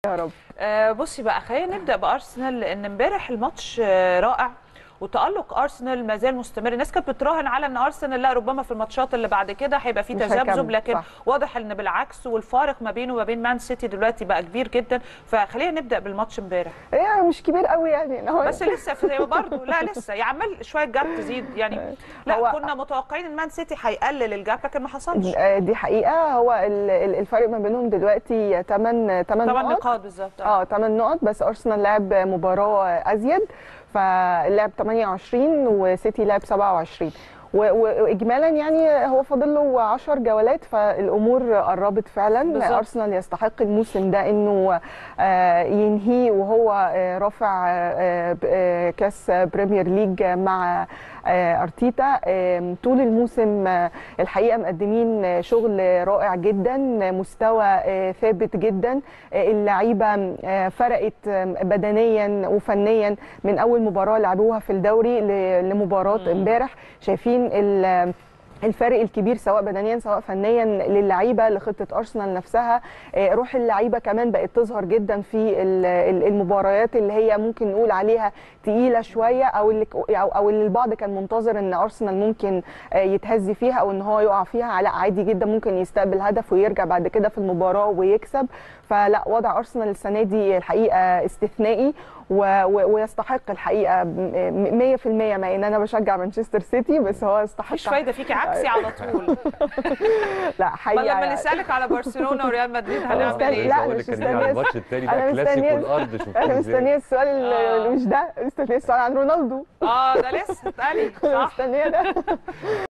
يا رب آه، بصي بقى خلينا نبدا بارسنال لان امبارح الماتش آه، رائع وتالق ارسنال ما زال مستمر الناس كانت بتراهن على ان ارسنال لا ربما في الماتشات اللي بعد كده هيبقى في مش تذبذب هيكمل، لكن صح. واضح ان بالعكس والفارق ما بينه وما بين مان سيتي دلوقتي بقى كبير جدا فخلينا نبدا بالماتش امبارح هي مش كبير قوي يعني إن هو بس لسه في برضه لا لسه يا عمال شويه جاب تزيد يعني لا هو- كنا متوقعين ان مان سيتي هيقلل الجاب لكن ما حصلش آه، دي حقيقه هو ال- ال- الفرق ما بينهم دلوقتي 8 8 طبعا نقط نقاط بالظبط آه. اه 8 نقط بس ارسنال لعب مباراه ازيد فلعب 28 وسيتي لعب 27 و- و- واجمالا يعني هو فاضل له 10 جولات فالامور قربت فعلا بالظبط. ارسنال يستحق الموسم ده انه آه، ينهيه وهو آه، رافع آه، ب- آه، كاس بريمير ليج مع آه، ارتيتا آه، طول الموسم آه، الحقيقه مقدمين آه، شغل رائع جدا مستوى آه، ثابت جدا آه، اللعيبه آه، فرقت آه، بدنيا وفنيا من اول مباراه لعبوها في الدوري ل- لمباراه امبارح شايفين ال- الفارق الكبير سواء بدنيا سواء فنيا للعيبه لخطه ارسنال نفسها آه، روح اللعيبه كمان بقت تظهر جدا في ال- ال- المباريات اللي هي ممكن نقول عليها تقيله شويه او اللي ك- او او اللي البعض كان منتظر ان ارسنال ممكن آه، يتهز فيها او ان هو يقع فيها لا عادي جدا ممكن يستقبل هدف ويرجع بعد كده في المباراه ويكسب فلا وضع ارسنال السنه دي الحقيقه استثنائي و- و- ويستحق الحقيقه م- 100% مع ان انا بشجع مانشستر سيتي بس هو يستحق مفيش فايده فيكي عكسي على طول لا ما حقيقه لما يعني. نسالك على برشلونه وريال مدريد هنعمل مستني- ايه؟ لا، عايز أقول مش لك إن هي على مستنية. الماتش التاني أنا ده كلاسيكو مستنية- الارض شوفوا انا ازاي مستنيه السؤال اللي آه. مش ده مستنيه السؤال عن رونالدو اه ده لسه اسالي صح مستنيه ده